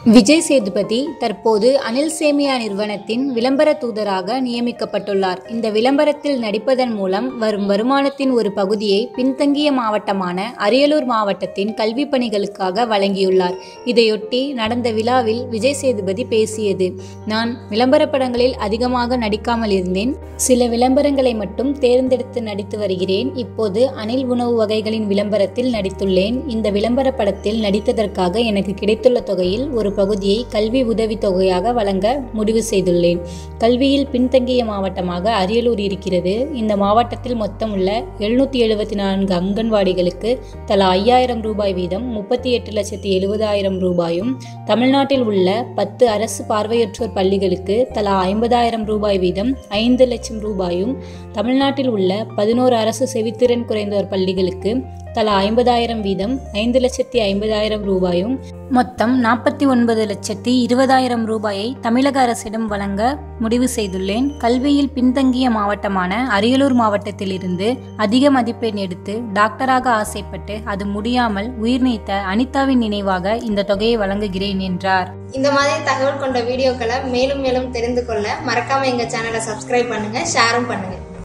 விஜய் சேதுபதி தற்போது அனில் சேமியா நிறுவனத்தின் விளம்பர தூதராக நியமிக்கப்பட்டுள்ளார் இந்த விளம்பரத்தில் நடிப்பதன் மூலம் வரும் வருமானத்தின் ஒரு பகுதியை பின்தங்கிய மாவட்டமான அரியலூர் மாவட்டத்தின் கல்வி பணிகளுக்காக வழங்கியுள்ளார் இதையொட்டி நடந்த விழாவில் விஜய் சேதுபதி பேசியது நான் விளம்பர படங்களில் அதிகமாக நடிக்காமல் இருந்தேன் சில விளம்பரங்களை மட்டும் தேர்ந்தெடுத்து நடித்து வருகிறேன் இப்போது அனில் உணவு வகைகளின் விளம்பரத்தில் நடித்துள்ளேன் இந்த விளம்பர படத்தில் நடித்ததற்காக எனக்கு கிடைத்துள்ள தொகையில் ஒரு பகுதியை கல்வி உதவித் தொகையாக வழங்க முடிவு செய்துள்ளேன் கல்வியில் பின்தங்கிய மாவட்டமாக அரியலூர் இருக்கிறது இந்த மாவட்டத்தில் மொத்தம் உள்ள எழுநூற்றி எழுபத்தி நான்கு அங்கன்வாடிகளுக்கு தலா ஐயாயிரம் ரூபாய் வீதம் முப்பத்தி எட்டு லட்சத்தி எழுபதாயிரம் ரூபாயும் தமிழ்நாட்டில் உள்ள பத்து அரசு பார்வையற்றோர் பள்ளிகளுக்கு தலா ஐம்பதாயிரம் ரூபாய் வீதம் ஐந்து லட்சம் ரூபாயும் தமிழ்நாட்டில் உள்ள பதினோரு அரசு செவித்திறன் குறைந்தோர் பள்ளிகளுக்கு தலா ஐம்பதாயிரம் வீதம் ஐந்து லட்சத்தி ஐம்பதாயிரம் ரூபாயும் மொத்தம் நாற்பத்தி ஒன்பது லட்சத்தி இருபதாயிரம் ரூபாயை தமிழக அரசிடம் வழங்க முடிவு செய்துள்ளேன் கல்வியில் பின்தங்கிய மாவட்டமான அரியலூர் மாவட்டத்திலிருந்து அதிக மதிப்பெண் எடுத்து டாக்டராக ஆசைப்பட்டு அது முடியாமல் உயிர் நீத்த அனிதாவின் நினைவாக இந்த தொகையை வழங்குகிறேன் என்றார் இந்த மாதிரி தகவல் கொண்ட வீடியோக்களை மேலும் மேலும் தெரிந்து கொள்ள மறக்காம எங்க சேனலை சப்ஸ்கிரைப் பண்ணுங்க ஷேரும் பண்ணுங்க